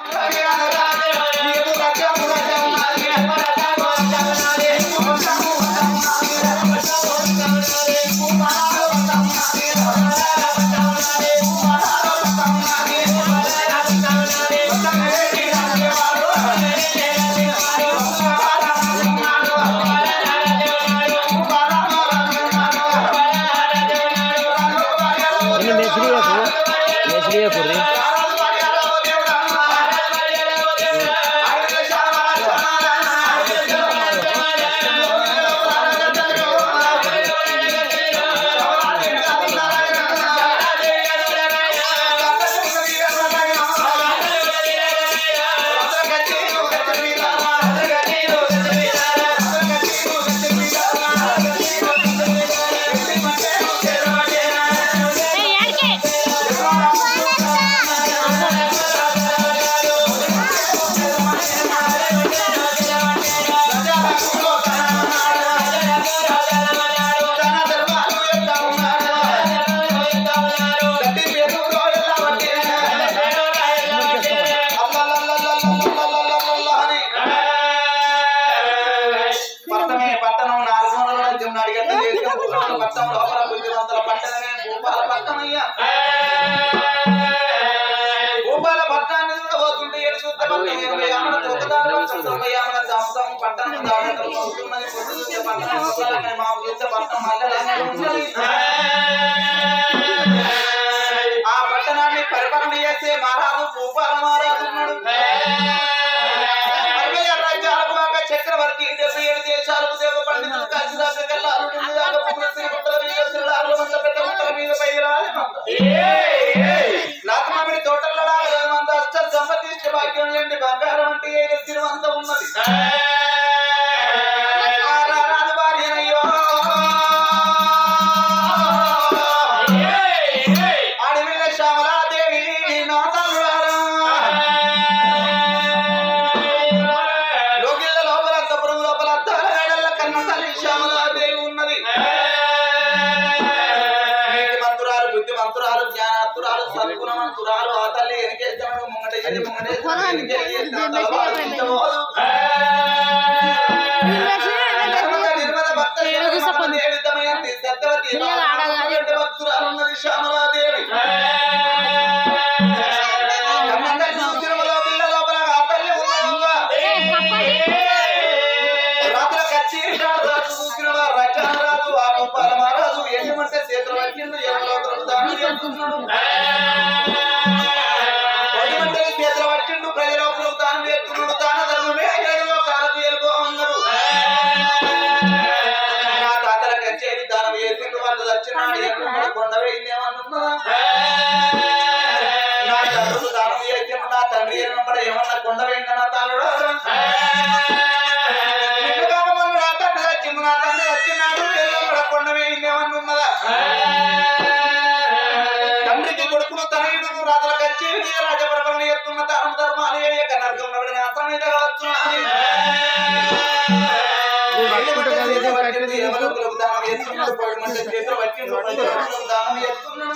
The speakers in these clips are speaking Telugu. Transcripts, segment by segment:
ini mesri aku mesri aku ri పట్టణమే పట్టణం నాలుగు వందల జమ్నాడి గంట పట్టణం లోపల బుద్ధివంతుల పట్టణమే భూపాల పట్టణమయ్యా భూపాల పట్టణాన్ని కూడా పోతుంటే ఏడు చూస్తే పట్టణం ఇరవై ఆమెల దొంగదారులు ఇరవై ఆమెల సంవత్సరం పట్టణం దాడులు పోతున్నది పొద్దు చూస్తే పట్టణం లోపలనే మాపు చూస్తే పట్టణం మల్లెలనే ఉన్నది. ఆ పట్టణాన్ని పరిపాలన చేసే మహారాజు భూపాల మహారాజు ఉన్నాడు అరవై ఆరు రాజ్యాలకు కాక చక్రవర్తి డెబ్బై ఏడు దేశాలకు దేవ పండితులు కాశీ దాకా కల్లాలు నుండి దాకా పుట్టిన ముక్కల మీద శ్రీలాలు మంద పెద్ద ముక్కల మీద పై రాలి నాతమామిడి తోటల్లో మంద అష్ట సంపత్తి భాగ్యం ఏంటి బంగారం అంటే ఏదో తిరువంత ఉన్నది ఆ రారాజు భార్యనయ్యో అడవిలో శ్యామలాదేవి నా తల్లారా లోకిళ్ళ లోపల అంతపురం లోపల తారగడల కన్న తల్లి శ్యామలాదేవి ఉన్నది నీతి మంతురాలు బుద్ధి మంతురాలు జ్ఞానత్తురాలు సద్గుణ మంతురాలు ఆ తల్లి ఎనికేస్తాడు ముంగట ఎని ముంగట ఎనికేస్తాడు తలవారించబోదు. నిర్మల భక్త దేవి దమయంతి సత్యవతి నారాయణ భక్తురాలు ఉన్నది శ్యామలాదేవి కన్నంగా చూసినములో పిల్ల లోపల ఆ తల్లి ఉన్నది రాత్రి కచ్చేరి రాజు చూసిన వారు రచనరాజు ఆ గోపాల మహారాజు ఏమంటే చేతులు వచ్చిండు ఎవరో ఒకరు దానం చేస్తున్నాడు ఏమంటే చేతులు వచ్చిండు ప్రజలకు దానం చేస్తున్నాడు దాన ధర్మమే ఏడులో కాలకు ఎలుగో అన్నారు నా తాతల కచ్చేరి దానం చేసిండు వాళ్ళు వచ్చినాడు ఎక్కడ కొండ వేయిందేమన్నా నా తండ్రులు దానం చేసిండు నా తండ్రి ఏమన్నా ఏమన్నా కొండ వేయండి నా తాళుడు నిన్ను కాక మొన్న నా తండ్రి వచ్చిండు, నా తండ్రి వచ్చినాడు, ఎల్లమ్మడ కొండ వేయింది ఏమన్నా ఉన్నదా? తండ్రికి కొడుకును తనయుడు రాజుల కచ్చి రాజపరపరణ ఎత్తున్న దానం ధర్మాలు వేయక నరకంలో పడిన అర్థం మీద కావచ్చు అని. ఎల్లుమంటే చేతులు పట్టిండు, ఎవరొకరికి దానం ఎత్తున్నాడు, పొడిమంటే చేతులు పట్టిండు, ప్రజలకు దానం ఎత్తున్నాడు.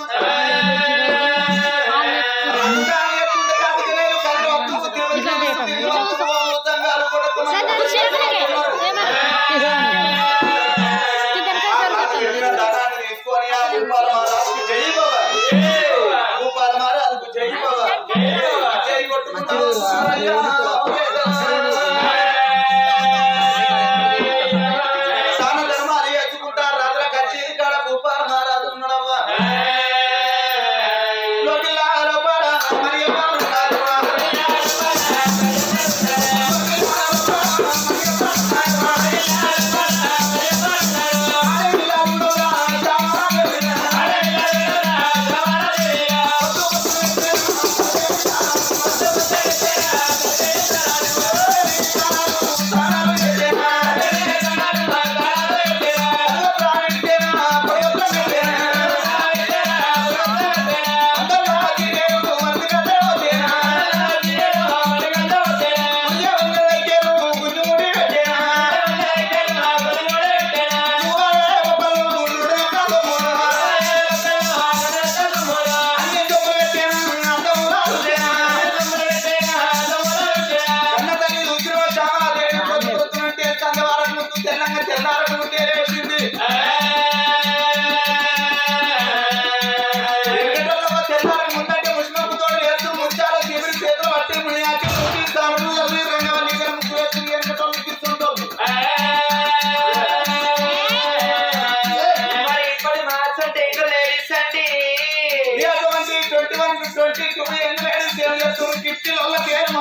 రాజు దానం ఎత్తుంటే కాటికి నేను కళ్ళు ఒత్తుకు తిరుగు తిరుగు తిరుగు ఒత్తుకు ఓ తంగాలు కొడుకున్నాడు. దానాన్ని తీసుకొని ఆ భూపాల మహారాజుకు జై బాబా. భూపాల మహారాజుకు జై బాబా. జై కొట్టుకుంటూ వస్తున్నారయ్యా. దాన ధర్మాలు చేసుకుంటారు రాత్ర కచేరి కాడ భూపాల మహారాజు ఉన్నాడవ్వా లోకిల్లా లోపల మరి ఎవరు ఉన్నారు? Thank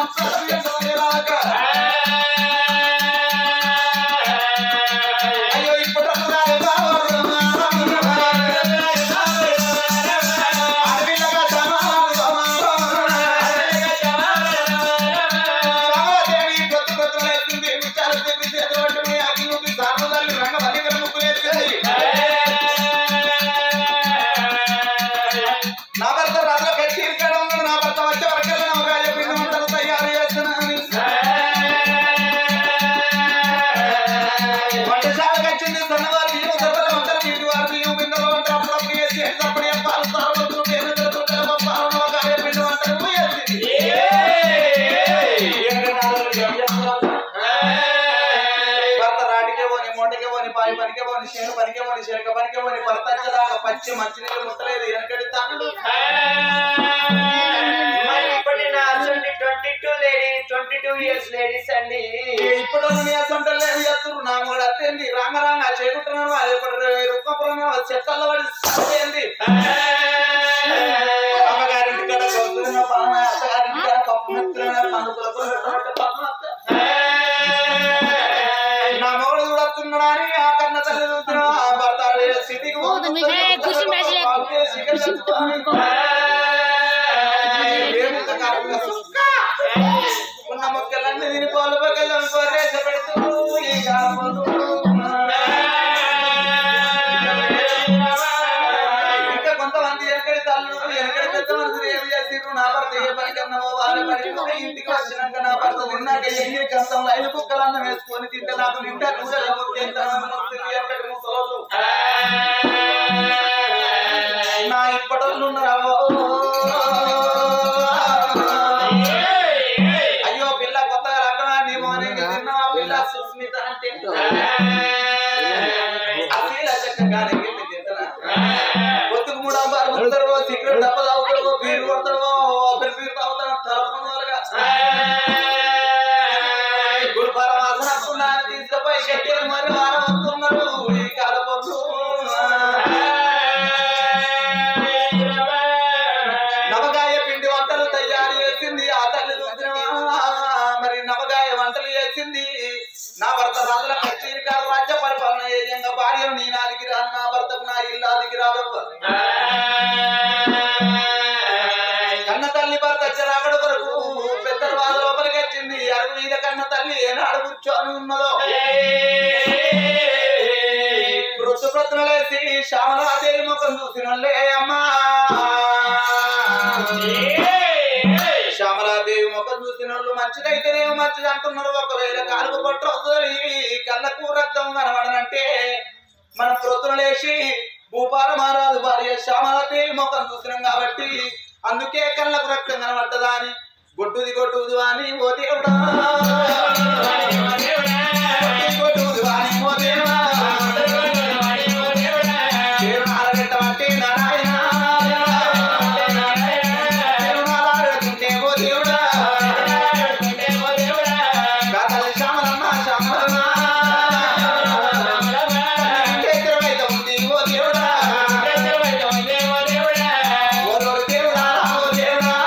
అయ్యో ఇప్పుడు రాలే బాబు అడవిలగా చాలాదేవి కొత్త కొత్త వేస్తుంది ముత్యాలు తెప్పి చేతులు పట్టుకుని అగ్ని ముగ్గు సార్వదాలు రంగ వల్లికల ముగ్గు వేస్తుంది నా భర్త రాత్రి కచ్చేరి కాడ ఉన్నాడు నా భర్త వచ్చే వరకు నమ్మకాయ పిండి వంటలు తయారు చేస్తున్నాను వంటశాలకు వచ్చింది సన్నవారు బియ్యం సబ్బల వంటలు నీటి వారు బియ్యం బిందెల వంట అప్పుడప్పుడు వేసి అప్పుడే పాలు తారులు పేరు తొట్టెల పాలు నమ్మకాయ పిండి వంటలు వేసింది భర్త రాటికే పోని మూటకే పోని పాయి పనికే పోని చేను పనికే పోని శేఖ పనికే పోని భర్త వచ్చేదాకా పచ్చి మంచినీళ్ళు ముట్టలేదు వెనకటి తాను మరి ఇప్పటి నా అసలు twenty two lady twenty two years ladies అండి ఇప్పుడు అసంటలు లేదు ఎత్తురు నా మూడు అత్తేంది రాంగ రాంగ చేకుంటున్నాను అది ఇప్పుడు రుక్కపురం చెత్తల్లో పడి సరిపోయింది అమ్మగారింటి కాడ గొంతున్న పాన అత్తగారింటి కాడ పప్పు మెత్తున పండుగలకు పెట్టబట్ట పాపం అత్త. నా మొగుడు కూడా వస్తున్నాడా అని ఆ కన్న తల్లి చూస్తున్నా ఆ భర్త ఆడే సిటీకి పోదు, మీ సరే కూర్చుని బయటకు లేకు. పాలు చేసి ఇక్కడ తెచ్చుకోవాలి. ఏమింత కారణంగా సుక్క. ఉన్న మొక్కలన్నీ తిని పాలు పక్కలను కొరేస పెడుతూ ఈ కాలములు. ఇంకా కొంతమంది వెనకడి తల్లు వెనకడి పెద్ద మనుషులు ఏం చేసిర్రు నా భర్త ఏ పని కన్నావో వాళ్ళ పని పోయి ఇంటికి వచ్చినాక నా భర్త తిన్నాక ఎన్ని కంచంలో ఐదు కుక్కలు అన్నం వేసుకొని తింటే నాకు నిండా కూరలు కొట్టి ఎంత మంది వస్తుంది వెనకటి ముసలోళ్ళు. నా ఇప్పటోళ్ళు ఉన్నారా అయ్యో పిల్ల కొత్తగా రకమా నీ మోనే తిన్నావా పిల్ల సుస్మిత అంటే అసలు చక్కగానే గిల్లి తింటనా పొద్దుకు మూడు అంబారు ముడతారు సిగరెట్ డబ్బ తాగుతారు బీరు కొడతారు ఒకరి బీరు తాగుతారు తలపడం వాళ్ళగా గురు పరమాసన తీసుకుపోయి కట్టారు మరి వారం వస్తున్నారు ఈ కాలపొద్దు నవగాయ పిండి వంటలు తయారు చేసింది ఆ తల్లి చూసినవా మరి నవగాయ వంటలు చేసింది నా భర్త రాజుల కచేరి కాదు రాజ్య పరిపాలన ఏయంగా భార్యను నీ నాదికి రాను నా భర్తకు నా ఇల్లాదికి రాదు కన్న తల్లి భర్త చిరాకడ కొరకు పెద్ద వాద లోపలికి వచ్చింది అరుగు మీద కన్న తల్లి ఏనాడు కూర్చొని ఉన్నదో వృత్తు ప్రశ్నలేసి శ్యామలాదేవి ముఖం చూసినలే అమ్మా శ్యామలాదేవి ముఖం చూసిన వాళ్ళు మంచిదైతేనేమో మంచిది అంటున్నారు ఒకవేళ కాలుకు పట్టవుతుంది కళ్ళకు రక్తం కనబడనంటే మనం ప్రొద్దున లేచి భూపాల మహారాజు భార్య శ్యామలాదేవి ముఖం చూసినాం కాబట్టి అందుకే కళ్ళకు రక్తం కనబడ్డదా అని గొడ్డుది గొడ్డుది అని ఓ దేవుడా గొడ్డుది గొడ్డుది వాని ఓ దేవుడా చేరునాలగట్టమంటే నారాయణ చేరునాలాడుతుంటే ఓ దేవుడా కాతల శ్యామలమ్మ శ్యామలమ్మ ఇంకెక్కడైతే ఉంది ఓ దేవుడా ఓరోరు దేవుడా ఓ దేవుడా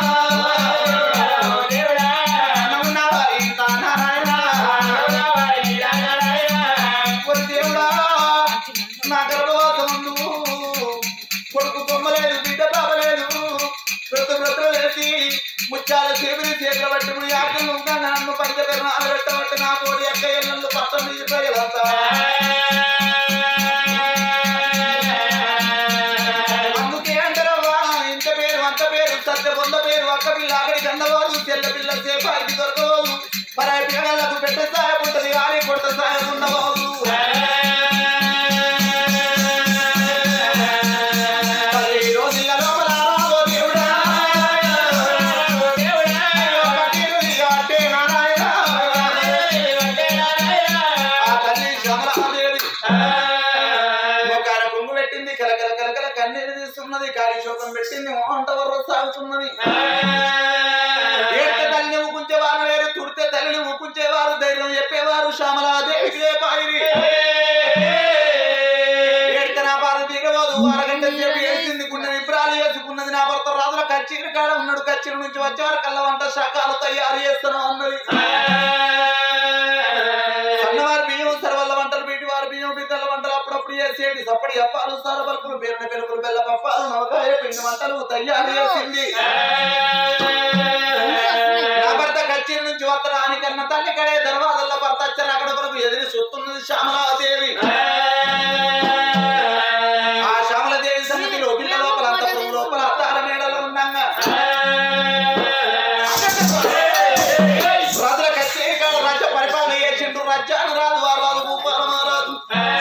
నమ్మున్నావా ఇంత నారాయణ ఓ దేవుడా నా గర్భవాసం కొడుకు బొమ్మలేదు బిడ్డ బాబలేదు వృత వృతలు వేసి ముత్యాల చేతులు చేతులు పట్టుకుని ఆకలి ఉంటా నన్ను పంచకరణ ఆడబెట్టబట్టి నా తోడి అక్క ఎల్లందు పట్టం మీద ప్రజలంతా అందుకే అంటారవ్వా ఇంత పేరు అంత పేరు సత్య పొంద పేరు అక్క పిల్ల అక్కడికి అన్నవాళ్ళు తెల్ల పిల్ల సేపు ఐదు దొరకవాళ్ళు మరి ఆ పిల్లలకు పెట్ట సాయం ఉంటుంది కానీ కొట్ట సాయం ఉండవాళ్ళు తల్లి రోజుల లోపల ఓ దేవుడా పట్టిరుది అంటే నారాయణ ఆ తల్లి శ్యామలాదేవి ఒకన కొంగు పెట్టింది కలకల కలకల కన్నీరు తీస్తున్నది కాలి శోకం పెట్టింది మోహంట వర్ర సాగుతున్నది ఏడ్తే తల్లిని ఊకుంచేవారు లేరు తుడితే తల్లిని ఊకుంచేవారు ధైర్యం చెప్పేవారు శ్యామలాదేవికి ఏ పాయిరి ఏడితే నా బాధ తీరబోదు అరగంట సేపు ఏడ్చింది గుండె విభ్రాలు వేసుకున్నది నా భర్త రాజుల కచేరి కాడ ఉన్నాడు కచ్చిన నుంచి వచ్చారు కళ్ళ వంట శాఖలు తయారు చేస్తాను అన్నది సన్నవారి బియ్యం సరవల్ల వంటలు వీటి వారి బియ్యం బిద్దల వంటలు అప్పుడప్పుడు చేసేది సప్పటి అప్పాలు సరబలుపులు పేరున పెలుపులు బెల్ల పప్పాలు నవకాయ పిండి వంటలు తయారు చేసింది నా భర్త కచ్చిన నుంచి వత్తరాని కన్న తల్లి కడే దర్వాజల్ల భర్త వచ్చారు అక్కడ కొరకు ఎదిరి చూస్తున్నది శ్యామలాదేవి ఆ శ్యామలదేవి సన్నిధిలో పిల్ల లోపల అంతపురం లోపల అత్తార మేడలో ఉండంగా రాజుల కచ్చేరి కాడ రాజ్య పరిపాలన చేసిండు రాజ్యాన్ని రాదు వారు రాదు భూపాల మహారాజు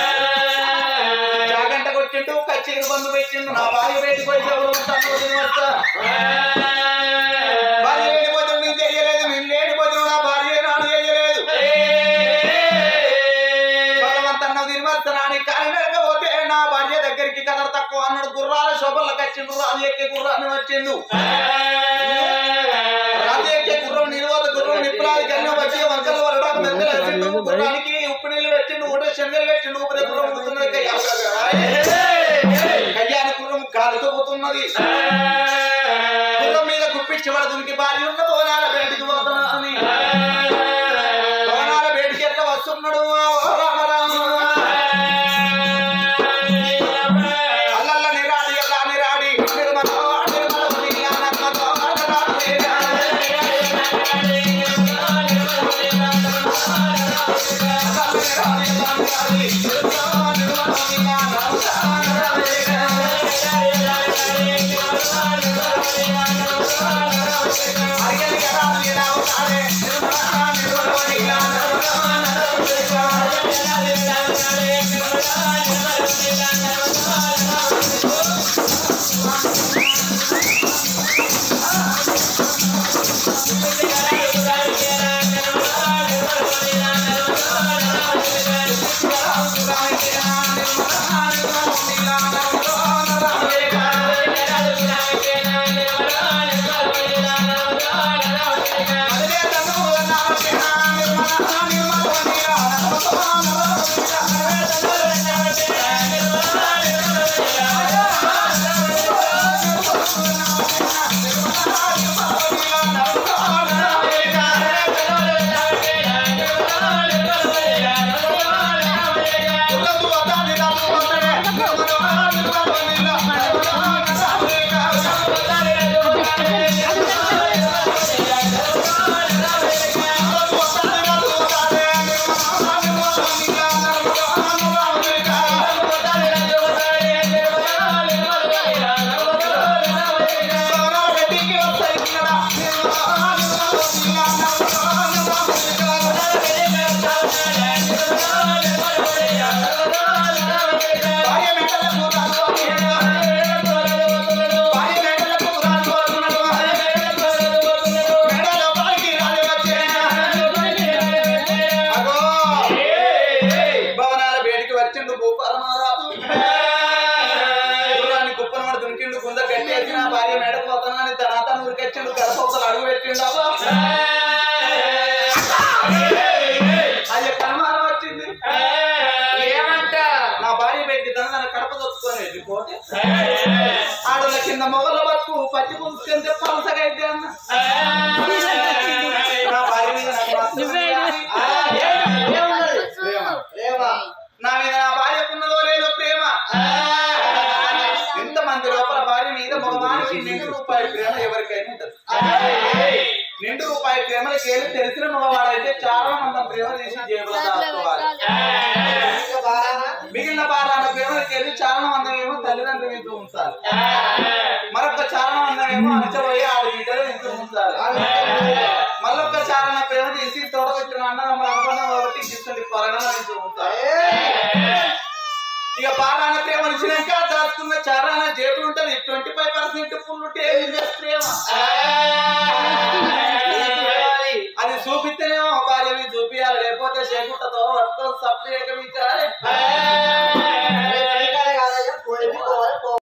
జాగంట కొట్టిండు కచ్చేరి బంధు పెట్టిండు నా భార్య బయటకు వచ్చి ఎవరు ఉంటాను వస్తా భార్య లేడిపోతే నేను చేయలేదు నేను లేడిపోతే నా భార్య నాడు చేయలేదు భగవంతన్న తిరుమస్తనానికి కాలినకపోతే నా భార్య దగ్గరికి కలర్ తక్కువ అన్నాడు గుర్రాల శోభలకు వచ్చిండు రాజు ఎక్కే గుర్రాన్ని వచ్చిండు రాజు ఎక్కే గుర్రం నిలువత గుర్రం నిప్పులాది కన్నా వచ్చి వంకలు వరడానికి మెత్తలు వేసిండు గుర్రానికి ఉప్పు నీళ్ళు పెట్టిండు ఊట శనగలు పెట్టిండు ఊపిరి గుర్రం పోతున్నది కళ్యాణ గుర్రం కాలుతో పోతున్నది గుర్రం మీద గుప్పించి పడుతుంది భార్య ఉన్న భవనాల బయటికి పోతున్నా అని భవనాల బయటికి ఎట్లా వస్తున్నాడు ఓ రామ రామ. అల్లల్ల నిరాడి అల్లా నిరాడి నిర్మల నిర్మల ఉని ఆనందతో ఆడరాడే. అల్లల్ల నిరాడి అల్లా నిరాడి నిర్మల నిర్మల ఉని ఆనందతో అరిగలి గడాలి రావుతాడే నిర్మల నిర్మల ఉని భవనాల వేడికి వచ్చిండు భూపాల మహారాజు గుర్రాన్ని కుప్పన పడి దునికిండు కుంద కట్టేసి నా భార్య మెడపోతానా అని తన తన ఊరికొచ్చిండు గడపవతలు అడుగు పెట్టిండు అవ్వ అయ్య కనుమారం వచ్చింది ఏమంట నా భార్య పెట్టి తన తన కడప దొచ్చుకొని వెళ్ళిపోతే ఆడల కింద మొగల బతుకు పచ్చి పుంజుకుంటే పలసగా అయితే అన్న నా భార్య మీద నాకు నచ్చలేదు కానీ, ఆ, ఏ- ఏమున్నది? ప్రేమ ప్రేమ నా మీద నా భార్యకున్నదో లేదో ప్రేమ ఇంతమంది లోపల భార్య మీద మగవానికి నిండు రూపాయి ప్రేమ ఎవరికైనా ఉంటుంది నిండు రూపాయి ప్రేమలకి వెళ్ళి తెలిసిన మగవాడైతే చాలా మంది ప్రేమ తీసి జేబులో దాచుకోవాలి మిగిలిన బారాన ప్రేమలకి వెళ్ళి చాలా మంది ఏమో తల్లిదండ్రులు ఇంటూ ఉంచాలి మరొక చాలా మంది ఏమో అణచబోయి ఆడ బిడ్డలు ఇంటూ ఉంచాలి మళ్ళొక్క చారణ ప్రేమ తీసి తోడగొచ్చిన అన్నదమ్ములు అనుకున్న ఒకటి ఇస్తుంది త్వరగా ఇంటూ ఉంచాలి ఇక బారాన ప్రేమ ఇచ్చినాక దాచుకున్న చారాన జేబులు ఉంటుంది ట్వంటీ ఫైవ్ పర్సెంట్ ఫుల్ ప్రేమ అది చూపిస్తేనేమో భార్య మీద చూపియాలి లేకపోతే చేకుట్టతో పట్టుకొని సప్లై